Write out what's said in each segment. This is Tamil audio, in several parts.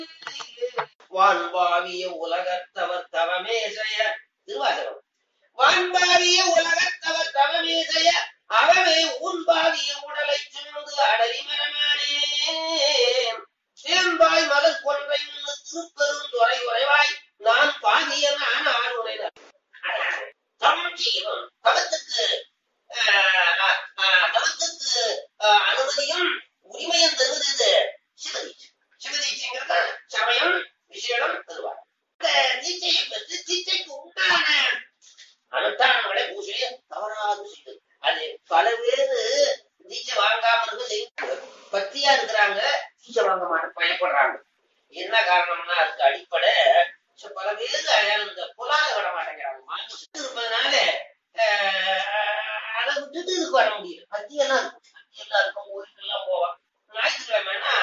வான்பாவிய உலகத்தவர் தவமேசைய திருவாசகம் வான்பாவிய உலகத்தவர் தவமேசைய அவமே ஊன்பாவிய உடலை சுமந்து அடவி மரமானே சிலம்பாய் மலர் கொன்றை முன்னு திருப்பெரும் துறை உறைவாய் நான் பாவிய நான் ஆணுரை தமிழ் செய்யணும் தவத்துக்கு ஆஹ், ஆஹ், தவத்துக்கு ஆஹ், அனுமதியும் உரிமையும் தருவது இது சிவதீட்சை சிவதீட்சைங்கிறது சமயம் விஷயம் தருவார் இந்த தீட்சையை பெற்று தீட்சைக்கு உண்டான அனுஷ்டானங்களை பூஜையை தவறாது செய்தது அது பல பேரு தீட்சை வாங்காம இருக்க செய்ய பத்தியா இருக்கிறாங்க தீட்சை வாங்க மாட்ட பயப்படுறாங்க என்ன காரணம்னா அதுக்கு அடிப்படை ச- பல பேரு அயால இந்த புலால விட மாட்டேங்கிறாங்க மாமிசம் இருப்பதனால ஆஹ், அதை விட்டுட்டு இதுக்கு வர முடியல பத்தியெல்லாம் இருக்கும் பத்தியெல்லாம் இருக்கும் ஊருக்கெல்லாம் போவான் ஞாயிற்றுக்கிழமைன்னா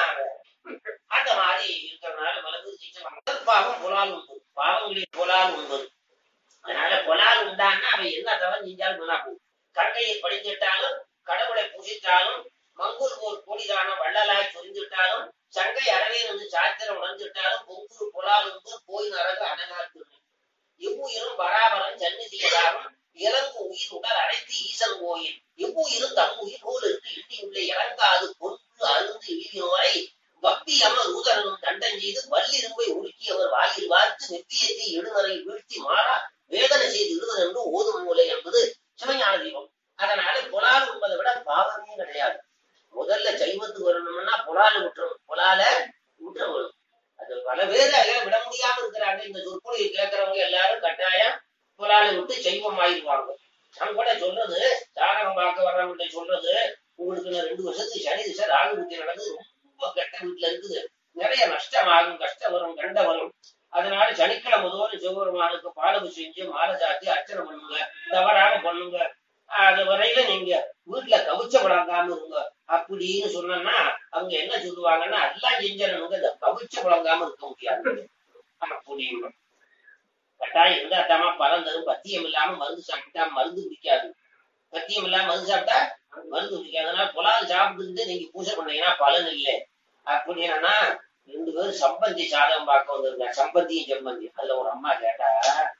அந்த மாதிரி இருக்கிறதுனால பல பேர் தீட்சை வாங்க முதல் பாவம் புலால் உண்பது பாவங்களில் புலால் உண்பது அதனால புலால் உண்டான்னா அவன் என்ன தவறு செஞ்சாலும் வீணா போகும் கங்கையில் படிந்துட்டாலும் கடவுளை புசித்தாலும் மங்கூர் போல் கொடிதான வள்ளலாய் சொரிந்துட்டாலும் சங்கை அறவே இருந்து சாத்திரம் உணர்ந்துட்டாலும் பொங்குரு புலால் உண்டு போய் நரக அனகாத்து எவ்வுயிரும் பராபரம் சன்னிதியதாகும் இலங்கு உயிர் உடல் அனைத்து ஈசன் கோயில் எவ்வுயிரும் தம் உயிர் போல் இருந்து இட்டி உள்ள இறங்காது கொன்று அருந்து இழிவினோரை பக்தி அமர் ஊதரனும் தண்டம் செய்து வல்லிரும்பை உருக்கி அவர் வாயில் வார்த்து நெத்தியத்தை இடுநரை வீழ்த்தி மாறா வேதனை செய்து இடுவர் என்று ஓதும் மூலை என்பது சிவஞான தீபம் அதனால புலால் உண்பதை விட பாவமே கிடையாது முதல்ல சைவத்துக்கு வரணும்னா புலால விட்டுறணும் புலால விட்டுற வேணும் அது பல பேர் எல்லாம் விட முடியாம இருக்கிறாங்க இந்த சொற்பொழிவு கேட்கறவங்க எல்லாரும் கட்டாயம் புலால விட்டு சைவம் ஆயிடுவாங்க நான் கூட சொல்றது ஜாதகம் பார்க்க வர்றவங்க சொல்றது உங்களுக்கு இன்னும் ரெண்டு வருஷத்துக்கு சனி திசை ராகு புத்தி நடந்து ரொம்ப கெட்ட வீட்டுல இருக்குது நிறைய நஷ்டம் ஆகும் கஷ்டம் வரும் கண்ட வரும் அதனால சனிக்கிழமை தோறும் சிவபெருமானுக்கு பாலகு செஞ்சு மாலை சாத்தி அர்ச்சனை பண்ணுங்க தவறாம பண்ணுங்க அது வரையில நீங்க வீட்டுல கவிச்ச வழங்காம இருங்க அப்படின்னு சொன்னா அவங்க என்ன சொல்லுவாங்கன்னா எல்லாம் செஞ்சவங்க இந்த கவிச்ச வழங்காம இருக்க முடியாது அப்படின்னு கட்டாயம் இருந்தா தாமா பலன் தரும் பத்தியம் இல்லாம மருந்து சாப்பிட்டா மருந்து பிடிக்காது பத்தியம் இல்லாம மருந்து சாப்பிட்டா மருந்து பிடிக்காது அதனால புலால் சாப்பிட்டு நீங்க பூஜை பண்ணீங்கன்னா பலன் இல்லை அப்படின்னா ரெண்டு பேரும் சம்பந்தி சாதகம் பார்க்க வந்திருந்தாங்க சம்பந்தியும் சம்பந்தி அதுல ஒரு அம்மா கேட்டா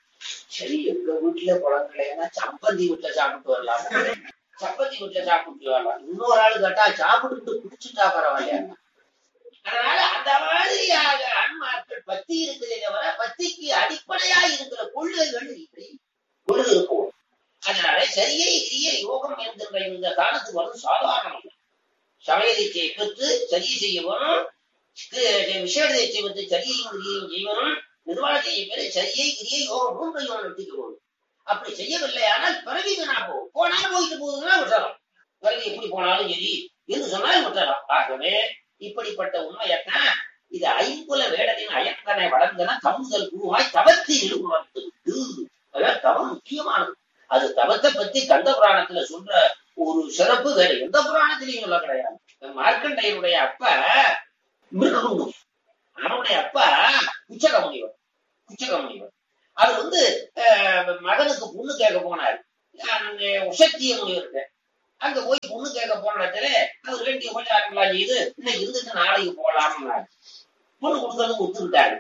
சரி எங்க வீட்டுல குழந்தைன்னா சம்பந்தி வீட்டுல சாப்பிட்டு வரலாம் சம்பந்தி வீட்டுல சாப்பிட்டு வரலாம் இன்னொரு ஆளு கேட்டா சாப்பிட்டு குடிச்சுட்டா பரவாயில்லையா அதனால அந்த மாதிரியாக அன்மார்கள் பத்தி இருக்கிறதே தவிர பத்திக்கு அடிப்படையா இருக்கிற கொள்கைகள் இல்லை கொள்கை இருக்கும் அதனால சரியை கிரிய யோகம் என்கின்ற இந்த காலத்துக்கு வரும் சாதாரணம் இல்லை. சமய தீட்சையை பெற்று சரி செய்ய வேணும் விசேட தீட்சை பெற்று சரியை கிரியும் செய்வனும் நிர்வாகத்தை பெற சரியை கிரிய யோகம் மூன்றையும் வெட்டிக்க வேணும் அப்படி செய்யவில்லை ஆனால் பிறவி வீணா போகும் போனாலும் போயிட்டு போகுதுன்னா விட்டுறலாம் பிறவி எப்படி போனாலும் சரி என்று சொன்னாலும் விட்டுறலாம் ஆகவே இப்படிப்பட்ட உண்மையத்தான் இது ஐம்புல வேடனின் அயக்கனை வளர்ந்தன தமுதல் குருவாய் தவத்தை நிறுவனத்து அதான் தவம் முக்கியமானது அது தவத்தை பத்தி கந்த புராணத்துல சொல்ற ஒரு சிறப்பு வேற எந்த புராணத்திலையும் சொல்ல கிடையாது மார்க்கண்டையனுடைய அப்பா மிருககுண்டு அவனுடைய அப்பா குச்சக முனிவர் குச்சக முனிவர் அவர் வந்து அஹ், மகனுக்கு பொண்ணு கேட்க போனார் அந்த உசத்திய முனிவர்கிட்ட அங்க போய் பொண்ணு கேட்க போன இடத்துல அவர் வேண்டிய உபச்சாரங்களா செய்து இன்னைக்கு இருந்துட்டு நாளைக்கு போகலாம்னாரு பொண்ணு கொடுக்கறது ஒத்துக்கிட்டாரு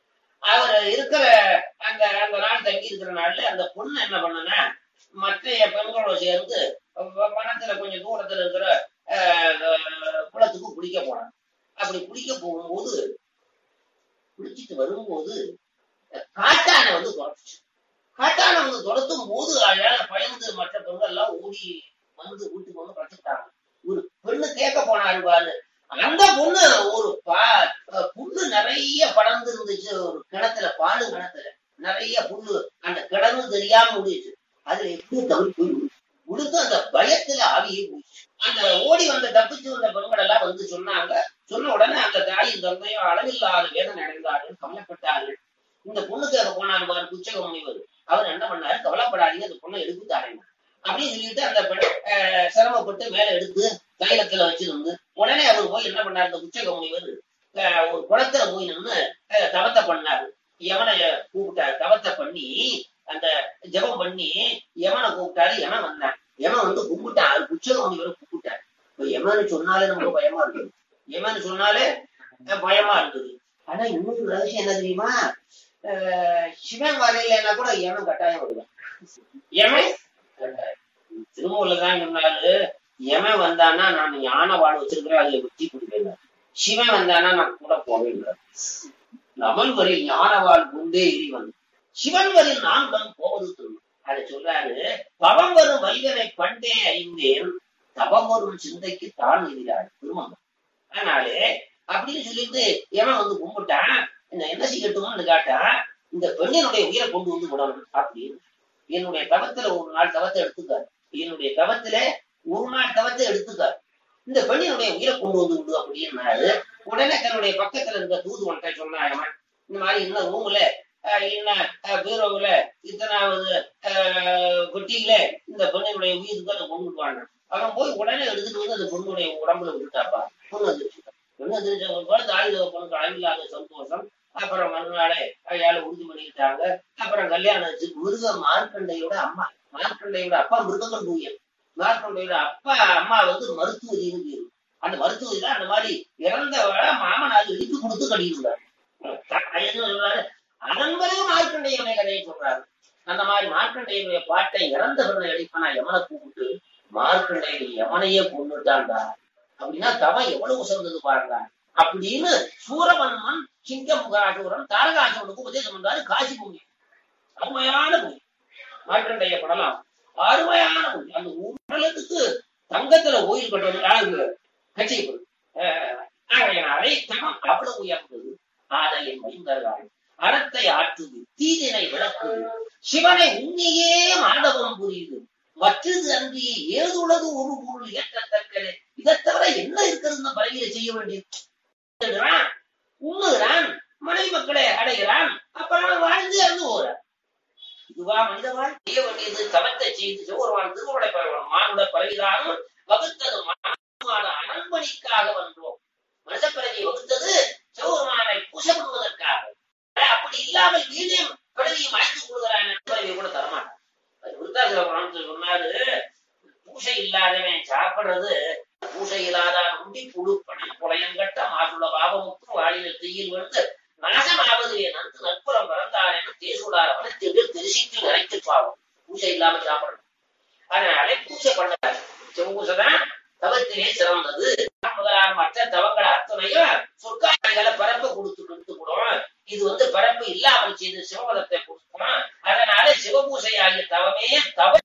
அவர் இருக்கிற அந்த அந்த நாள் தங்கி இருக்கிற நாள்ல அந்த பொண்ணு என்ன பண்ணுனா மற்ற பெண்களோட சேர்ந்து வ- வனத்துல கொஞ்சம் தூரத்துல இருக்கிற அஹ், அஹ், குளத்துக்கு குளிக்க போனான் அப்படி குளிக்க போகும்போது குளிச்சிட்டு வரும்போது அஹ், காட்டானை வந்து துரத்துச்சு காட்டானை வந்து துரத்தும் போது அழகான பயந்து மற்ற பெண்கள் எல்லாம் ஓடி வந்து வீட்டுக்கு வந்து படுத்துட்டாங்க ஒரு பெண்ணு கேட்க போனாரு பாரு அந்த பொண்ணு ஒரு பா அஹ் புல்லு நிறைய படர்ந்து இருந்துச்சு ஒரு கிணத்துல பாலு கிணத்துல நிறைய புல்லு அந்த கிணறு தெரியாம முடியுச்சு அதுல எப்படி தவறி போய் உடுத்து அந்த பயத்துல ஆவியே போயிடுச்சு அந்த ஓடி வந்த தப்பிச்சு வந்த பெண்கள் எல்லாம் வந்து சொன்னாங்க சொன்ன உடனே அந்த தாயும் தந்தையும் அளவில்லாத வேதனை அடைந்தார்கள் கவலைப்பட்டார்கள் இந்த பொண்ணுக்காக போனார் பாரு குச்சக முனிவர் அவர் என்ன பண்ணாரு கவலைப்படாதீங்க அந்த பொண்ணை எடுத்து தாரேங்க அப்படின்னு சொல்லிட்டு அந்த பெண் அஹ், சிரமப்பட்டு மேல எடுத்து தைலத்துல வச்சிருந்து உடனே அவர் போய் என்ன பண்ணாரு இந்த குச்சக முனிவர் அஹ், ஒரு குளத்துல போய் நின்று அஹ், தவத்தை பண்ணாரு யமனை கூப்பிட்டாரு தவத்தை பண்ணி அந்த ஜெபம் பண்ணி யமனை கூப்பிட்டாரு யமன் வந்தான் யமன் வந்து கும்பிட்டான் அது குச்சக முனிவரை கூப்பிட்டாரு இப்ப யமன்னு சொன்னாலே நமக்கு பயமா இருக்குது யமன்னு சொன்னாலே அஹ், பயமா இருக்குது ஆனா ஆனா இன்னொரு ரகசியம் என்ன தெரியுமா அஹ் சிவன் வரையிலன்னா கூட எவன் கட்டாயம் வருவான் எவன் கட்டாயம் திருமூல தான் சொன்னாரு எவன் வந்தானா நான் யானை வாழ் வச்சிருக்கிறேன் அதுல வெட்டி கொடுப்பேன் சிவன் வந்தானா நான் கூட போவேன் அமல் வரையில் ஞான வாழ் குண்டே எரிவன் சிவன் வரையில் நான் வந்து போவது திரும்ப அதை சொல்றாரு பவம் வரும் வல்கனை பண்டே அறிந்தேன் தவம் வரும் சிந்தைக்கு தான் எதிராள் திருமணம் அதனாலே அப்படின்னு சொல்லிட்டு எவன் வந்து கும்பிட்டான் என்ன என்ன செய்யட்டும்னு கேட்டா இந்த பெண்ணினுடைய உயிரை கொண்டு வந்து விடணும் அப்படின்னு என்னுடைய தவத்துல ஒரு நாள் தவத்தை எடுத்துக்காரு என்னுடைய தவத்துல ஒரு நாள் தவத்தை எடுத்துக்காரு இந்த பெண்ணினுடைய உயிரை கொண்டு வந்து விடு அப்படின்னாரு உடனே தன்னுடைய பக்கத்துல இருக்க தூதுவன்ட்ட சொன்னாங்க இந்த மாதிரி இன்னும் ரூம்ல இன்னும் பீரோவுல இத்தனாவது ஆஹ், பெட்டியில இந்த பெண்ணினுடைய உயிருக்கு அதை கொண்டு வாங்க அவன் போய் உடனே எடுத்துட்டு வந்து அந்த பொண்ணுடைய உடம்புல விட்டுட்டாப்பா பொண்ணு வந்துருச்சு பொண்ணு வந்துருச்சு தாய் பொண்ணுக்கு அளவில்லாத சந்தோஷம் அப்புறம் மறுநாளே அயால உறுதி பண்ணிக்கிட்டாங்க அப்புறம் கல்யாணம் ஆச்சு மிருக மார்க்கண்டையோட அம்மா மார்க்கண்டையோட அப்பா மிருகங்கள் தூயன் மார்க்கண்டையோட அப்பா அம்மா வந்து மருத்துவரி இருந்து அந்த மருத்துவரி தான் அந்த மாதிரி இறந்தவள மாமனார் இழுத்து கொடுத்து கட்டியிருந்தார் என்ன சொல்றாரு அதன் பிறகு மார்க்கண்டையனை கதையை சொல்றாரு அந்த மாதிரி மார்க்கண்டையனுடைய பாட்டை இறந்தவனை அடிப்பானா யமனை கூப்பிட்டு மார்க்கண்டையன் யமனையே கொண்டுட்டான்டா அப்படின்னா தவம் எவ்வளவு உசர்ந்தது பாருங்க அப்படின்னு சூரவன்மன் சிங்கமுகாசூரன் தாரகாசூரனுக்கு உபதேசம் பண்றாரு காசி பூமி அருமையான பூமி மார்க்கண்டைய படலாம் அருமையான பூமி அந்த உடலுக்கு தங்கத்துல கோயில் கட்டுறது யாருக்கு கட்சி ஆகையினாலே தவம் அவ்வளவு உயர்ந்தது ஆலயம் மைந்தர்கள் அறத்தை ஆற்றுது தீதினை விளக்குது சிவனை உன்னையே மாதவம் புரியுது மற்றது அன்றி ஏதுள்ளது ஒரு பொருள் ஏற்றத்தக்கது இதை தவிர என்ன இருக்கிறதுன்னு பலவியை செய்ய வேண்டியது உண்ணுகிறான் மனை மக்களை அடைகிறான் அப்புறம் வாழ்ந்து அங்கு போறான் இதுவா மனித வாழ் செய்ய வேண்டியது தவத்தை செய்து சிவருமான் திருவோடை பரவணும் மானுட பரவிதானும் வகுத்தது மானுமான அனன்பணிக்காக வந்தோம் மனித பிறவியை வகுத்தது சிவருமானை பூசப்படுவதற்காக அப்படி இல்லாமல் வீணையும் பிறவியும் அழைத்து கொள்கிறான் பிறவியை கூட தரமாட்டான் விருத்தாசிரமத்தில் சொன்னாரு பூசை இல்லாதவன் சாப்பிடுறது பூசை இல்லாதான் உண்டி புழு பணி புலையங்கட்ட மாசுள்ள பாவமுக்கும் வாழில தீயில் வந்து நாசமாவது நன்கு நட்புறம் பிறந்தார் என்று தேசுடார வனத்திற்கு திருசித்து நினைத்து பாவம் பூசை இல்லாம சாப்பிடணும் அதனால பூசை பண்ணாரு செம்பூசை தான் தவத்திலே சிறந்தது முதலான மற்ற தவங்களை அத்தனையும் சொற்காரிகளை பரப்ப கொடுத்து கொடுத்து கூடும் இது வந்து பரப்பு இல்லாமல் செய்து சிவபதத்தை கொடுக்கும் அதனால சிவபூசை ஆகிய தவமே தவ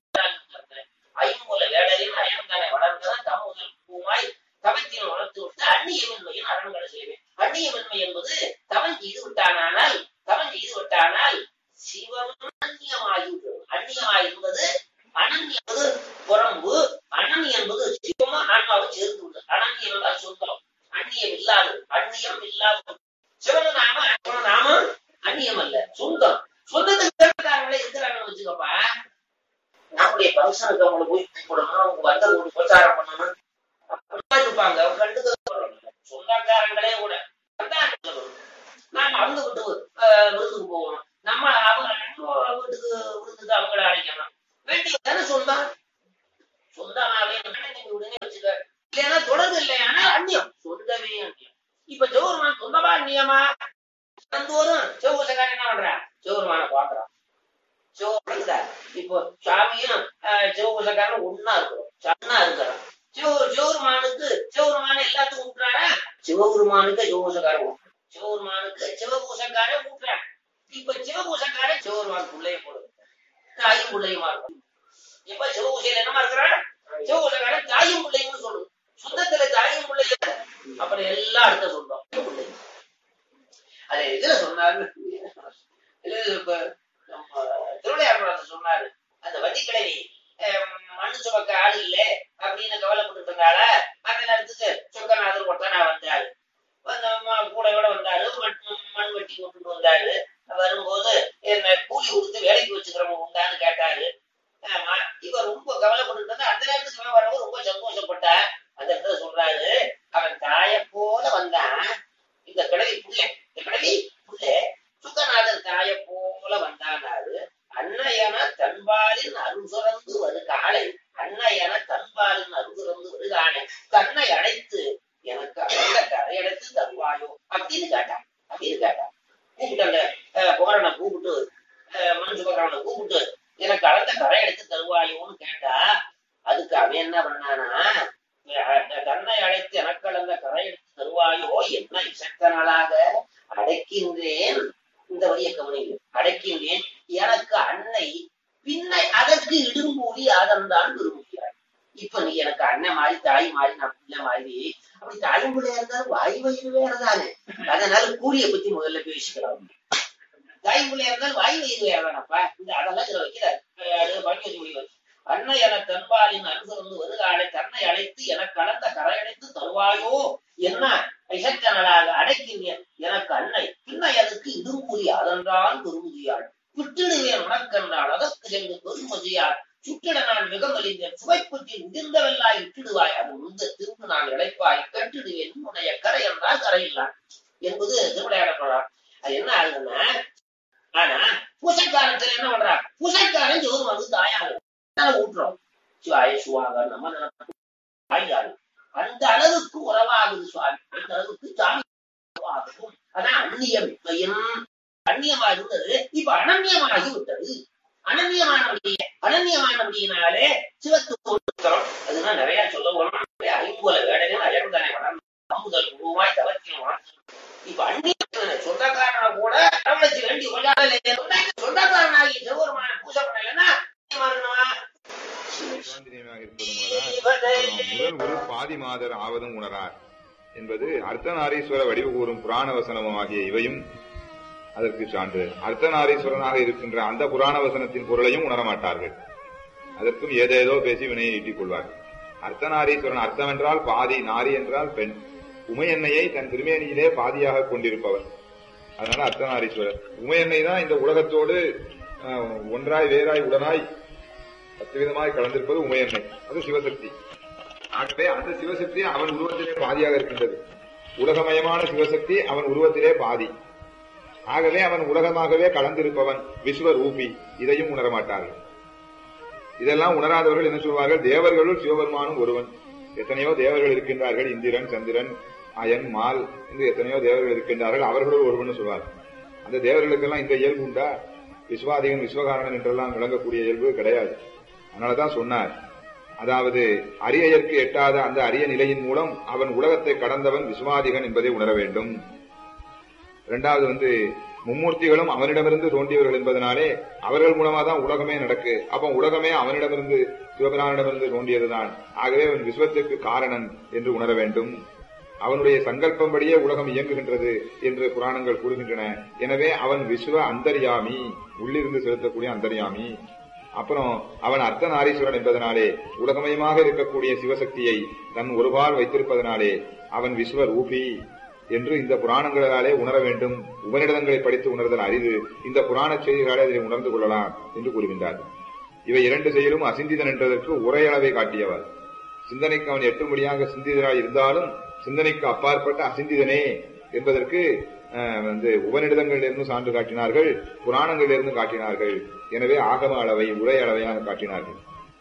ஐம்புல வேடரின் அயன்தனை வளர்ந்தன தமுதல் பூமாய் தவத்தின் வளர்த்து விட்டு அந்நியமின்மையின் அரண்களை செய்வேன் அந்நியமின்மை என்பது தவன் செய்து விட்டானால் தவன் செய்து விட்டானால் சிவம் அந்நியமாகி அந்நியமாய் என்பது அனன்ய என்பது புறம்பு அனனி என்பது சிவமா ஆன்மாவும் சேர்ந்து விட்டது அனன்யம் என்றால் சொந்தம் அந்நியம் இல்லாது அந்நியம் இல்லாத சிவன நாம சிவன நாம அந்நியம் அல்ல சொந்தம் சொந்தத்துக்கு இருக்கிறாங்கன்னு வச்சுக்கப்பா நம்முடைய ஃபங்க்ஷனுக்கு அவங்களை போய் கூப்பிடணும் அவங்க வந்த ஒரு பிரச்சாரம் பண்ணணும் அப்படிதான் இருப்பாங்க அவங்க கண்டுக்க சொந்தக்காரங்களே கூட அதான் சொல்லணும். நாம அவங்க வீட்டுக்கு ஆஹ், விருந்துக்கு போகணும் நம்ம அவங்க நம்ம வீட்டுக்கு விருந்துக்கு அவங்கள அழைக்கணும் வேண்டிய தானே சொந்தம் சொந்தமாவே நீங்க உடனே வச்சுக்க இல்லைன்னா தொடர்பு இல்லையானா அந்நியம் சொந்தமே அந்நியம் இப்ப ஜோர்மான் சொந்தமா அந்நியமா தினந்தோறும் செவ்வூசக்காரன் என்ன பண்றான் ஜோர்மான பாக்குறான் சிவபுரத்துல இப்போ சாமியும் சிவபூசக்காரனும் ஒன்னா இருக்கிறோம் சன்னா இருக்கிறோம் சிவ சிவபெருமானுக்கு சிவபெருமான எல்லாத்துக்கும் ஊட்டுறாரா சிவபெருமானுக்கு சிவபூசக்காரன் ஊட்டுறான் சிவபெருமானுக்கு சிவபூசக்காரன் ஊட்டுறான் இப்ப சிவபூசக்காரன் சிவபெருமான் பிள்ளைய போடுது தாயும் பிள்ளையுமா இருக்கும் இப்ப சிவபூசையில என்னமா இருக்கிறான் சிவபூசக்காரன் தாயும் பிள்ளைன்னு சொல்லுது சொந்தத்துல தாயும் பிள்ளையும் அப்புறம் எல்லாம் அடுத்த சொந்தம் பிள்ளை அது இதுல சொன்னாரு இது இப்ப நம்ம திருவிளையாடல் சொன்னாரு அந்த வட்டி கிழவி மண்ணு சுமக்க ஆள் இல்ல அப்படின்னு கவலைப்பட்டு இருந்தால அந்த நேரத்துக்கு சொக்கநாதர் ஒட்டனா வந்தாரு வந்த ம- கூடையோட வந்தாரு மண் மண் வெட்டி கொண்டு வந்தாரு வரும்போது என்ன கூலி கொடுத்து வேலைக்கு வச்சுக்கிறவங்க உண்டான்னு கேட்டாரு ஆமா இவர் ரொம்ப கவலைப்பட்டு இருந்தா அந்த நேரத்துக்கு இவன் வரவும் ரொம்ப சந்தோஷப்பட்டா அந்த இடத்துல சொல்றாரு அவன் தாய போல வந்தான் இந்த கிழவி புள்ள இந்த கிழவி புள்ள சுக்கநாதர் தாய போல வந்தானாரு அன்னையன தன்பாலின் அருள் சுரந்து வருகாலை அன்னையன தன்பாலின் அருள் சுரந்து வருகாலை தன்னை அழைத்து எனக்கு அந்த கரை அடைத்து தருவாயோ அப்படின்னு கேட்டான் அப்படின்னு கேட்டான் கூப்பிட்டு அந்த அஹ், குமரனை கூப்பிட்டு அஹ், மனுஷ பகவானை கூப்பிட்டு எனக்கு அளந்த கரை எடுத்து தருவாயோன்னு கேட்டா அதுக்கு அவன் என்ன பண்ணானா அஹ், தன்னை அழைத்து எனக்கு அளந்த கரை எடுத்து தருவாயோ என்ன இசைத்தனளாக அடைக்கின்றேன் இந்த வழியை கவனிங்க அடைக்கின்றேன் எனக்கு அன்னை பின்னை அதற்கு இடும்பூலி அதன்தான் விரும்புகிறார் இப்ப நீ எனக்கு அண்ணன் மாதிரி தாய் மாதிரி நான் பிள்ளை மாதிரி அப்படி தாயும் பிள்ளையா இருந்தாலும் வாய் வயிறு வேறதானே அதனால கூலிய பத்தி முதல்ல பேசிக்கலாம் தாய் பிள்ளையா இருந்தாலும் வாய் வயிறு வேறதானப்பா இந்த அதெல்லாம் இதுல வைக்கிறார் அஹ் பண்ணி வச்சு முடிவு அன்னை என தன்பாலின் அனுசருந்து வருகாலை தன்னை அழைத்து எனக்கு கலந்த கரையடைத்து தருவாயோ என்ன இசைத்தனலாக அடைக்கின்றேன் எனக்கு அன்னை பின்னை அதுக்கு இடும்பூலி அதன்றால் பெருமுதியாள் விட்டுடுவேன் உனக்கென்றால் அதற்கு சென்று பெருமதியாள் சுட்டிட நான் மிக மலிந்தேன் சுவைப்பற்றி உதிர்ந்தவெல்லாம் இட்டிடுவாய் அது உந்த திரும்ப நான் இழைப்பாய் கட்டிடுவேன் உன்னுடைய கரை என்றால் கரையில்லான் என்பது திருவிளையாடலாம் அது என்ன ஆகுதுன்னா ஆனா பூசைக்காலத்துல என்ன பண்றா பூசைக்காரன் ஜோதி வந்து தாயாகும் ஊட்டுறோம் சிவாய சுவாக நம்ம நினைப்போம் தாயாகும் அந்த அளவுக்கு உறவாகுது சுவாமி அந்த அளவுக்கு சாமி உறவாகும் அதான் அந்நியம் பையன் அந்நியமா இருந்தது இப்ப அனன்யமாகி விட்டது அனன்யமானபடியே அனன்யமானபடியினாலே சிவத்து கொடுக்கிறோம் அதுதான் நிறைய சொல்ல போனோம் ஐம்புல வேடங்கள் அயர்ந்தானே வளர்ந்து அமுதல் உருவாய் தவத்தின் வாழ்த்து இப்ப அந்நிய சொந்தக்காரனை கூட அரவணைச்சு வேண்டி கொண்டாடல சொந்தக்காரனாகி சிவபெருமான பூஜை பண்ணலன்னா அந்நியமானவனா? சிவாந்திரியமாக இருப்பதும் உணரார் முதல் ஒரு பாதி மாதர் ஆவதும் உணரார் என்பது அர்த்தநாரீஸ்வர வடிவு கூறும் புராண வசனமும் ஆகிய இவையும் அதற்கு சான்று அர்த்தநாரீஸ்வரனாக இருக்கின்ற அந்த புராண வசனத்தின் பொருளையும் உணரமாட்டார்கள் அதற்கும் ஏதேதோ பேசி வினையை ஈட்டிக் கொள்வார்கள் அர்த்தநாரீஸ்வரன் அர்த்தம் என்றால் பாதி நாரி என்றால் பெண் உமையன்னையை தன் திருமேனியிலே பாதியாக கொண்டிருப்பவர் அதனால அர்த்தநாரீஸ்வரர் உமையன்னை தான் இந்த உலகத்தோடு அஹ், ஒன்றாய் வேறாய் உடனாய் அத்துவிதமாய் கலந்திருப்பது உமையன்னை அது சிவசக்தி ஆகவே அந்த சிவசக்தி அவன் உருவத்திலே பாதியாக இருக்கின்றது உலகமயமான சிவசக்தி அவன் உருவத்திலே பாதி ஆகவே அவன் உலகமாகவே கலந்திருப்பவன் விஸ்வரூபி இதையும் உணரமாட்டார்கள் இதெல்லாம் உணராதவர்கள் என்ன சொல்வார்கள் தேவர்களுள் சிவபெருமானும் ஒருவன் எத்தனையோ தேவர்கள் இருக்கின்றார்கள் இந்திரன் சந்திரன் அயன் மால் என்று எத்தனையோ தேவர்கள் இருக்கின்றார்கள் அவர்களுள் ஒருவன் சொல்வார் அந்த தேவர்களுக்கெல்லாம் இந்த இயல்பு உண்டா விஸ்வாதிகன் விஸ்வகாரணன் என்றெல்லாம் விளங்கக்கூடிய இயல்பு கிடையாது அதனாலதான் சொன்னார் அதாவது அரியற்கு எட்டாத அந்த அரிய நிலையின் மூலம் அவன் உலகத்தை கடந்தவன் விஸ்வாதிகன் என்பதை உணர வேண்டும் இரண்டாவது வந்து மும்மூர்த்திகளும் அவனிடமிருந்து தோன்றியவர்கள் என்பதனாலே அவர்கள் மூலமா தான் உலகமே நடக்கு அப்ப உலகமே அவனிடமிருந்து சிவபிரானிடமிருந்து தோன்றியதுதான் ஆகவே அவன் விஸ்வத்திற்கு காரணன் என்று உணர வேண்டும் அவனுடைய சங்கல்பம்படியே உலகம் இயங்குகின்றது என்று புராணங்கள் கூறுகின்றன எனவே அவன் விஸ்வ அந்தர்யாமி உள்ளிருந்து செலுத்தக்கூடிய அந்தர்யாமி அப்புறம் அவன் அர்த்தநாரீஸ்வரன் என்பதனாலே உலகமயமாக இருக்கக்கூடிய சிவசக்தியை தன் ஒருபால் வைத்திருப்பதனாலே அவன் விஸ்வ ரூபி என்று இந்த புராணங்களாலே உணர வேண்டும் உபநிடதங்களை படித்து உணர்தல் அரிது இந்த புராண செய்திகளாலே அதை உணர்ந்து கொள்ளலாம் என்று கூறுகின்றார் இவை இரண்டு செயலும் அசிந்திதன் என்றதற்கு உரையளவை காட்டியவர் சிந்தனைக்கு அவன் எட்டும்படியாக சிந்திதனாய் இருந்தாலும் சிந்தனைக்கு அப்பாற்பட்ட அசிந்திதனே என்பதற்கு அஹ், வந்து உபநிடதங்களிலிருந்து சான்று காட்டினார்கள் புராணங்களிலிருந்து காட்டினார்கள் எனவே ஆகம அளவை உரை அளவையாக காட்டினார்கள்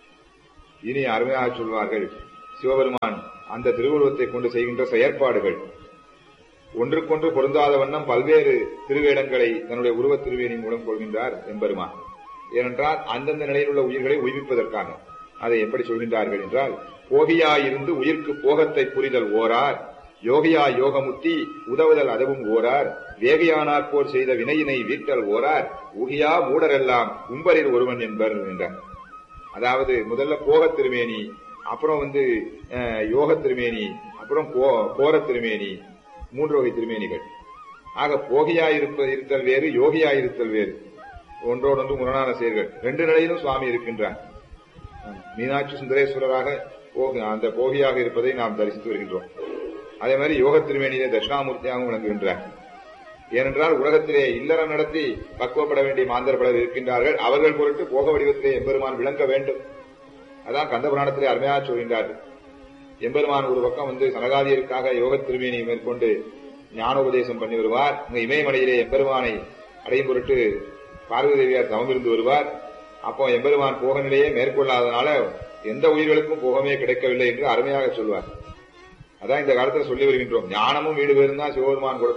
இனி அருமையாக சொல்வார்கள் சிவபெருமான் அந்த திருவுருவத்தை கொண்டு செய்கின்ற செயற்பாடுகள் ஒன்றுக்கொன்று பொருந்தாத வண்ணம் பல்வேறு திருவேடங்களை தன்னுடைய உருவத் திருவேணி மூலம் கொள்கின்றார் எம்பெருமான் ஏனென்றால் அந்தந்த நிலையில் உள்ள உயிர்களை உய்விப்பதற்காக அதை எப்படி சொல்கின்றார்கள் என்றால் போகியாயிருந்து உயிர்க்கு போகத்தை புரிதல் ஓரார் யோகியா யோகமுத்தி உதவுதல் அதுவும் ஓரார் வேகையானார் போர் செய்த வினையினை வீட்டல் ஓரார் ஊகியா மூடரெல்லாம் உம்பரில் ஒருவன் என்பர் என்றார் அதாவது முதல்ல போக திருமேனி அப்புறம் வந்து அஹ், யோக திருமேனி அப்புறம் போ- போர திருமேனி மூன்று வகை திருமேனிகள் ஆக போகியா இருப்ப இருத்தல் வேறு யோகியா இருத்தல் வேறு ஒன்றோடொன்று முரணான செயல்கள் ரெண்டு நிலையிலும் சுவாமி இருக்கின்றார் மீனாட்சி சுந்தரேஸ்வரராக போக அந்த போகியாக இருப்பதை நாம் தரிசித்து வருகின்றோம் அதே மாதிரி யோக திருமேனியிலே தட்சிணாமூர்த்தியாகவும் விளங்குகின்றார் ஏனென்றால் உலகத்திலே இல்லறம் நடத்தி பக்குவப்பட வேண்டிய மாந்தர் பலர் இருக்கின்றார்கள் அவர்கள் பொருட்டு போக வடிவத்திலே எம்பெருமான் விளங்க வேண்டும் அதான் கந்த புராணத்திலே அருமையாக சொல்கின்றார்கள் எம்பெருமான் ஒரு பக்கம் வந்து சனகாதியருக்காக யோக திருமேனியை மேற்கொண்டு ஞானோபதேசம் பண்ணி வருவார் இங்க இமயமலையிலே எம்பெருமானை அடையும் பொருட்டு பார்வதி தேவியார் தவம் இருந்து வருவார் அப்போ எம்பெருமான் போக நிலையே மேற்கொள்ளாதனால எந்த உயிர்களுக்கும் போகமே கிடைக்கவில்லை என்று அருமையாக சொல்வார் அதான் இந்த காலத்துல சொல்லி வருகின்றோம் ஞானமும் வீடு பேரும் தான் சிவபெருமான் கொடுப்பார்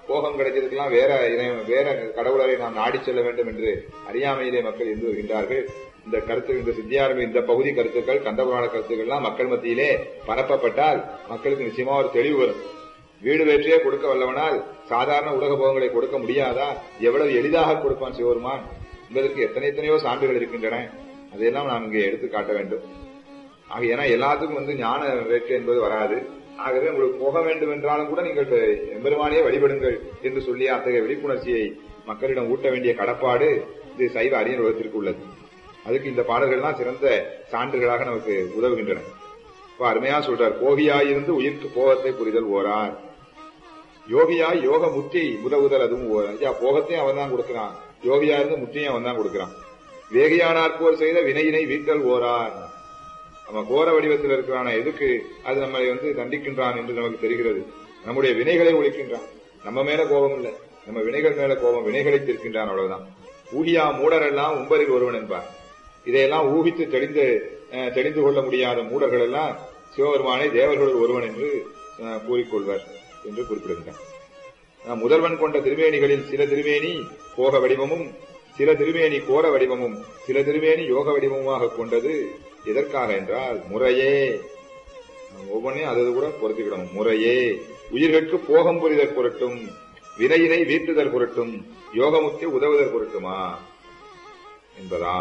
போகம் கிடைக்கிறதுக்கெல்லாம் வேற இறை- வேற கடவுளரை நாம் நாடி செல்ல வேண்டும் என்று அறியாமையிலே மக்கள் இருந்து வருகின்றார்கள் இந்த கருத்து இந்த சித்தியார்கள் இந்த பகுதி கருத்துக்கள் கந்தபுராண கருத்துக்கள்லாம் மக்கள் மத்தியிலே பரப்பப்பட்டால் மக்களுக்கு நிச்சயமா ஒரு தெளிவு வரும் வீடு வேற்றியே கொடுக்க வல்லவனால் சாதாரண உலக போகங்களை கொடுக்க முடியாதா எவ்வளவு எளிதாக கொடுப்பான் சிவருமான் என்பதற்கு எத்தனை எத்தனையோ சான்றுகள் இருக்கின்றன அதையெல்லாம் நாம் இங்கே எடுத்து காட்ட வேண்டும் ஆக ஏன்னா எல்லாத்துக்கும் வந்து ஞான வேட்கை என்பது வராது ஆகவே உங்களுக்கு போக வேண்டும் என்றாலும் கூட நீங்கள் எம்பெருமானே வழிபடுங்கள் என்று சொல்லி அத்தகைய விழிப்புணர்ச்சியை மக்களிடம் ஊட்ட வேண்டிய கடப்பாடு இது சைவ அறிஞர் உலகத்திற்கு உள்ளது அதுக்கு இந்த பாடல்கள் சிறந்த சான்றுகளாக நமக்கு உதவுகின்றன இப்ப அருமையா சொல்றார் போகியாயிருந்து உயிர்க்கு போகத்தை புரிதல் ஓரார் யோகியாய் யோக முத்தி உதவுதல் அதுவும் ஓர் ஐயா போகத்தையும் அவன் தான் கொடுக்கிறான் யோகியா இருந்து முத்தியும் அவன் தான் கொடுக்கிறான் வேகியானார் போர் செய்த வினையினை வீட்டல் ஓரார் நம்ம கோர வடிவத்தில் இருக்கிறான எதுக்கு அது நம்மளை வந்து தண்டிக்கின்றான் என்று நமக்கு தெரிகிறது நம்முடைய வினைகளை ஒழிக்கின்றான் நம்ம மேல கோபம் இல்லை நம்ம வினைகள் மேல கோபம் வினைகளை தீர்க்கின்றான் அவ்வளவுதான் ஊகியா மூடரெல்லாம் உம்பரில் ஒருவன் என்பார் இதையெல்லாம் ஊகித்து தெளிந்து அஹ், தெரிந்து கொள்ள முடியாத மூடர்கள் எல்லாம் சிவபெருமானை தேவர்களுள் ஒருவன் என்று அஹ், கூறிக்கொள்வர் என்று குறிப்பிடுகிறார் அஹ், முதல்வன் கொண்ட திருமேனிகளில் சில திருமேனி போக வடிவமும் சில திருமேனி கோர வடிவமும் சில திருமேனி யோக வடிவமுமாக கொண்டது எதற்காக என்றால் முறையே ஒவ்வொன்றையும் அது கூட பொருத்திக்கிடணும் முறையே உயிர்களுக்கு போகம் புரிதல் பொருட்டும் வினையினை வீட்டுதல் பொருட்டும் யோகமுத்தி உதவுதல் பொருட்டுமா என்பதா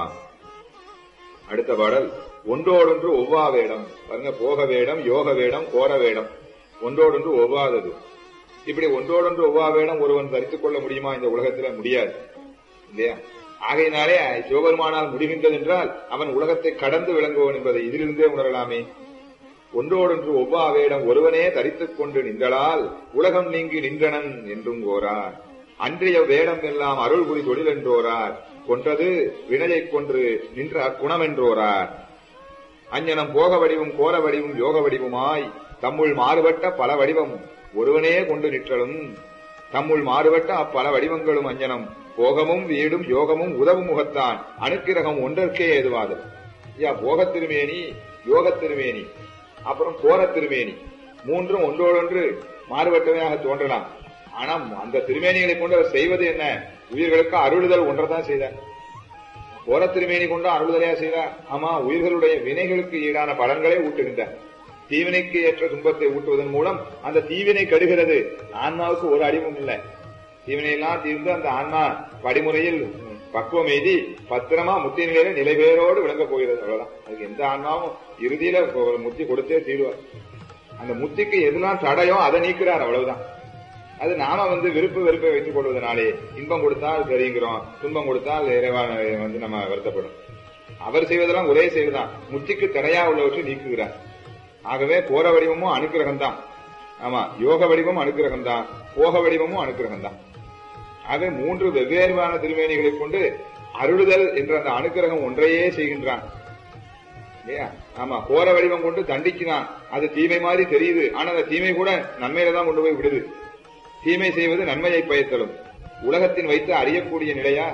அடுத்த பாடல் ஒன்றோடொன்று ஒவ்வா வேடம் பாருங்க போக வேடம் யோக வேடம் கோர வேடம் ஒன்றோடொன்று ஒவ்வாதது இப்படி ஒன்றோடொன்று ஒவ்வா வேடம் ஒருவன் தரித்துக் கொள்ள முடியுமா இந்த உலகத்துல முடியாது இல்லையா ஆகையினாலே சிவபெருமானால் முடிகின்றது என்றால் அவன் உலகத்தை கடந்து விளங்குவன் என்பதை இதிலிருந்தே உணரலாமே ஒன்றோடொன்று ஒவ்வா வேடம் ஒருவனே தரித்துக் கொண்டு நின்றலால் உலகம் நீங்கி நின்றனன் என்றும் கோரார் அன்றைய வேடம் எல்லாம் அருள் புரி தொழில் என்றோரார் கொன்றது வினையைக் கொன்று நின்ற அக்குணம் என்றோரார் அஞ்ஞனம் போக வடிவும் கோர வடிவும் யோக வடிவுமாய் தம்முள் மாறுபட்ட பல வடிவம் ஒருவனே கொண்டு நிற்றலும் தம்முள் மாறுபட்ட அப்பல வடிவங்களும் அஞ்சனம் போகமும் வீடும் யோகமும் உதவும் முகத்தான் அணுக்கிரகம் ஒன்றற்கே ஏதுவாது ஐயா போகத் திருமேனி யோகத் திருமேனி அப்புறம் கோரத் திருமேனி மூன்றும் ஒன்றோடொன்று மாறுபட்டவையாக தோன்றலாம் ஆனா அந்த திருமேனிகளை கொண்டு அவர் செய்வது என்ன உயிர்களுக்கு அருளுதல் ஒன்றைதான் செய்தார் கோர திருமேனி கொண்டு அருளுதலையா செய்தார் ஆமா உயிர்களுடைய வினைகளுக்கு ஈடான பலன்களை ஊட்டுகின்றார் தீவினைக்கு ஏற்ற துன்பத்தை ஊட்டுவதன் மூலம் அந்த தீவினை கடுகிறது ஆன்மாவுக்கு ஒரு அடிவும் இல்லை தீவினையெல்லாம் தீர்ந்து அந்த ஆன்மா படிமுறையில் பக்குவம் எய்தி பத்திரமா முத்தி நிலையில நிலைபேரோடு விளங்கப் போகிறது அவ்வளவுதான் அதுக்கு எந்த ஆன்மாவும் இறுதியில ஒரு முத்தி கொடுத்தே தீருவார் அந்த முத்திக்கு எதெல்லாம் தடையோ அதை நீக்கிறார் அவ்வளவுதான் அது நாம வந்து விருப்பு வெறுப்பை வைத்துக் கொள்வதனாலே இன்பம் கொடுத்தால் தெரியுங்கிறோம் துன்பம் கொடுத்தால் இறைவன் வந்து நம்ம வருத்தப்படும் அவர் செய்வதெல்லாம் ஒரே செயல்தான் முத்திக்கு தடையா உள்ளவற்றை நீக்குகிறார் ஆகவே போற வடிவமும் அனுக்கிரகம் தான் ஆமா யோக வடிவமும் அனுக்கிரகம் தான் போக வடிவமும் அனுக்கிரகம் தான் ஆக மூன்று வெவ்வேறுவான திருமேனிகளை கொண்டு அருளுதல் என்ற அந்த அனுக்கிரகம் ஒன்றையே செய்கின்றான் இல்லையா ஆமா கோர வடிவம் கொண்டு தண்டிக்கிறான் அது தீமை மாதிரி தெரியுது ஆனா அந்த தீமை கூட நன்மையில தான் கொண்டு போய் விடுது தீமை செய்வது நன்மையை பயத்தலும் உலகத்தின் வைத்து அறியக்கூடிய நிலையா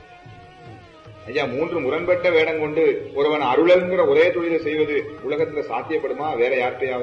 ஐயா மூன்று முரண்பட்ட வேடம் கொண்டு ஒருவன் அருளல்ங்கிற ஒரே தொழிலை செய்வது உலகத்துல சாத்தியப்படுமா வேற யார்கிட்டயாவது